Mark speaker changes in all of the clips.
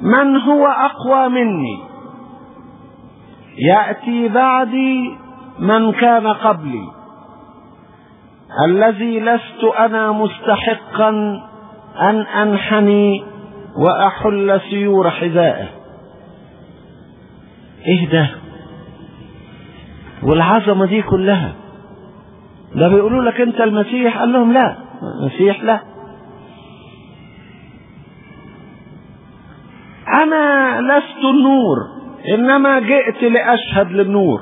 Speaker 1: من هو اقوى مني ياتي بعدي من كان قبلي الذي لست انا مستحقا ان انحني واحل سيور حذائه ايه ده والعظمه دي كلها ده بيقولوا لك انت المسيح قال لهم لا المسيح لا انا لست النور انما جئت لاشهد للنور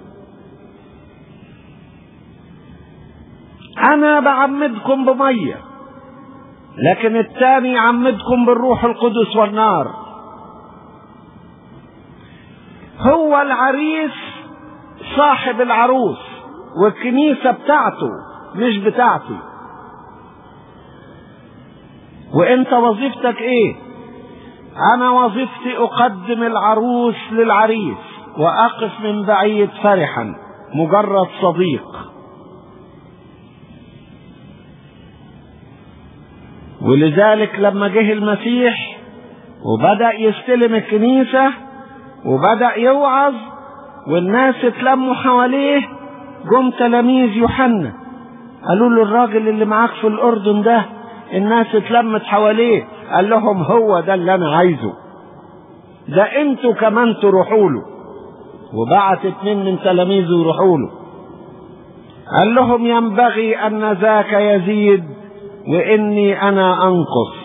Speaker 1: انا بعمدكم بميه لكن الثاني يعمدكم بالروح القدس والنار هو العريس صاحب العروس والكنيسة بتاعته مش بتاعتي وانت وظيفتك ايه انا وظيفتي اقدم العروس للعريس واقف من بعيد فرحا مجرد صديق ولذلك لما جه المسيح وبدأ يستلم الكنيسة وبدأ يوعظ والناس اتلموا حواليه جم تلاميذ يوحنا قالوا له الراجل اللي معاك في الأردن ده الناس اتلمت حواليه قال لهم هو ده اللي أنا عايزه ده انتوا كمان تروحوا له وبعت اتنين من تلاميذه يروحوا له قال لهم ينبغي أن ذاك يزيد واني انا انقص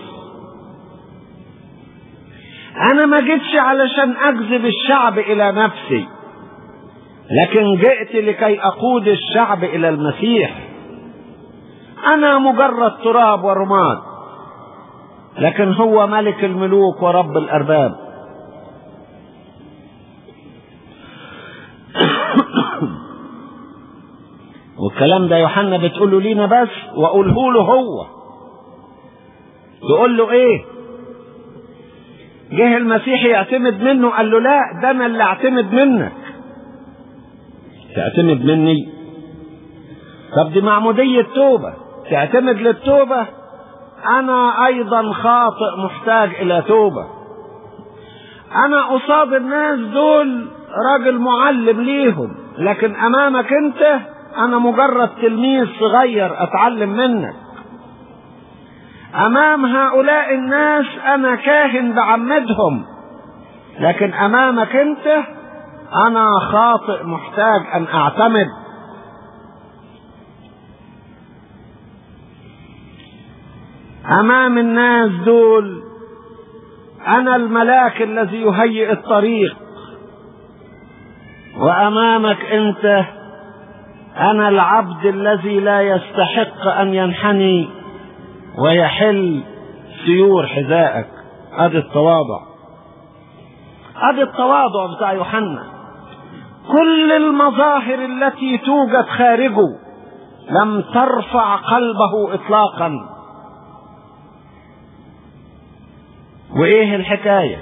Speaker 1: انا ما جيتش علشان اجذب الشعب الى نفسي لكن جئت لكي اقود الشعب الى المسيح انا مجرد تراب ورماد لكن هو ملك الملوك ورب الارباب والكلام ده يوحنا بتقوله لينا بس واقوله له هو تقول له ايه جه المسيح يعتمد منه قال له لا ده انا اللي اعتمد منك تعتمد مني طب دي معمودية توبة تعتمد للتوبة انا ايضا خاطئ محتاج الى توبة انا قصاد الناس دول راجل معلم ليهم لكن امامك انت انا مجرد تلميذ صغير اتعلم منك امام هؤلاء الناس انا كاهن بعمدهم لكن امامك انت انا خاطئ محتاج ان اعتمد امام الناس دول انا الملاك الذي يهيئ الطريق وامامك انت انا العبد الذي لا يستحق ان ينحني ويحل سيور حذائك ادي التواضع ادي التواضع بتاع يوحنا كل المظاهر التي توجد خارجه لم ترفع قلبه اطلاقا وايه الحكايه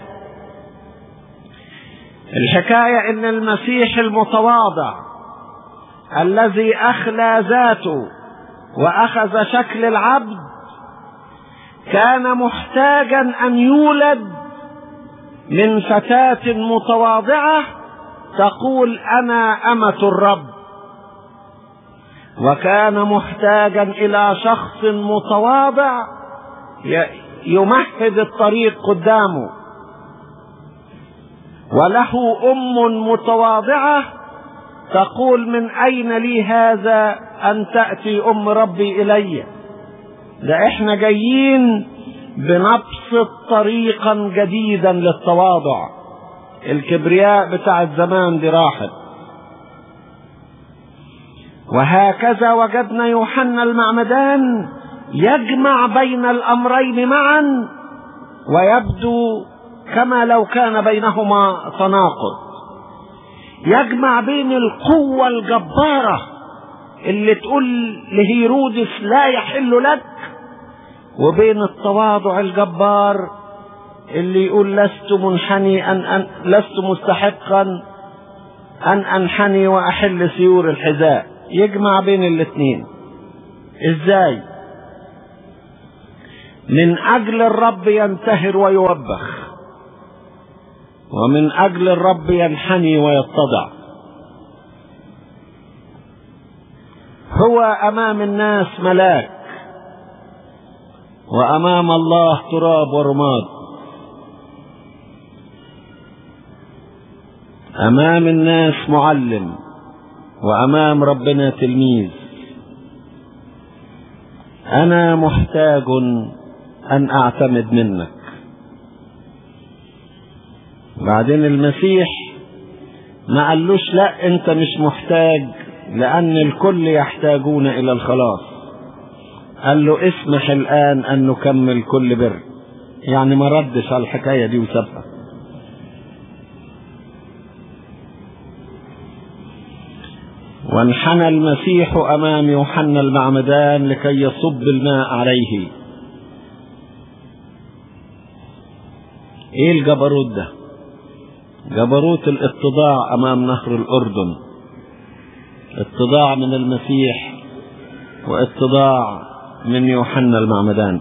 Speaker 1: الحكايه ان المسيح المتواضع الذي اخلى ذاته واخذ شكل العبد كان محتاجا ان يولد من فتاه متواضعه تقول انا امه الرب وكان محتاجا الى شخص متواضع يمهد الطريق قدامه وله ام متواضعه تقول من اين لي هذا ان تاتي ام ربي الي ده احنا جايين بنبسط طريقا جديدا للتواضع الكبرياء بتاع الزمان دي راحت وهكذا وجدنا يوحنا المعمدان يجمع بين الامرين معا ويبدو كما لو كان بينهما تناقض يجمع بين القوة الجبارة اللي تقول لهيرودس لا يحل لك وبين التواضع الجبار اللي يقول لست منحني أن, أن لست مستحقا أن أنحني وأحل سيور الحذاء يجمع بين الاثنين ازاي من أجل الرب ينتهر ويوبخ ومن أجل الرب ينحني ويتضع هو أمام الناس ملاك وأمام الله تراب ورماد أمام الناس معلم وأمام ربنا تلميذ أنا محتاج أن أعتمد منك بعدين المسيح ما قالوش لا أنت مش محتاج لأن الكل يحتاجون إلى الخلاص قال له اسمح الآن أن نكمل كل بر يعني ما ردش على الحكاية دي وسابها وانحنى المسيح أمام يوحنا المعمدان لكي يصب الماء عليه ايه الجبروت ده جبروت الاتضاع امام نهر الاردن اتضاع من المسيح واتضاع من يوحنا المعمدان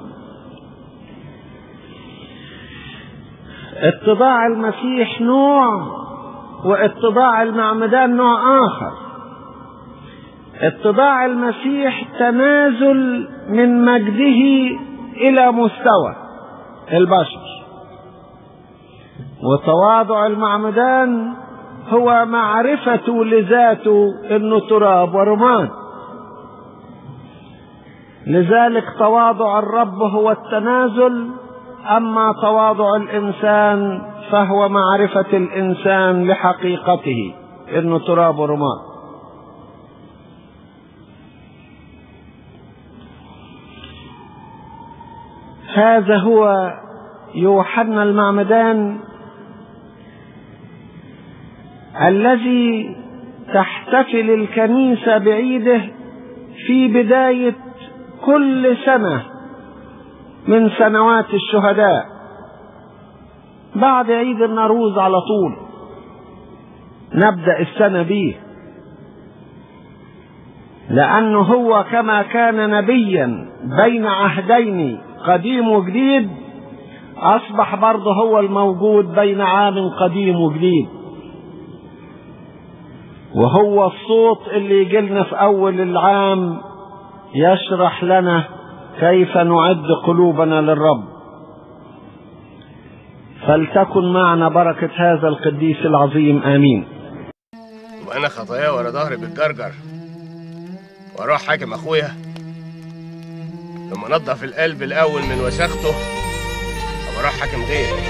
Speaker 1: اتضاع المسيح نوع واتضاع المعمدان نوع اخر اتضاع المسيح تنازل من مجده الى مستوى البشر وتواضع المعمدان هو معرفته لذاته انه تراب ورماد لذلك تواضع الرب هو التنازل اما تواضع الانسان فهو معرفه الانسان لحقيقته انه تراب ورماد هذا هو يوحنا المعمدان الذي تحتفل الكنيسة بعيده في بداية كل سنة من سنوات الشهداء بعد عيد النروز على طول نبدأ السنة به لأنه هو كما كان نبيا بين عهدين قديم وجديد أصبح برضه هو الموجود بين عام قديم وجديد وهو الصوت اللي يجي لنا في أول العام يشرح لنا كيف نعد قلوبنا للرب فلتكن معنا بركة هذا القديس العظيم آمين
Speaker 2: وانا خطايا ورا ظهري بالجرجر واروح حاكم اخويا لما نضف القلب الاول من وساخته ابقى اروح حاكم غيري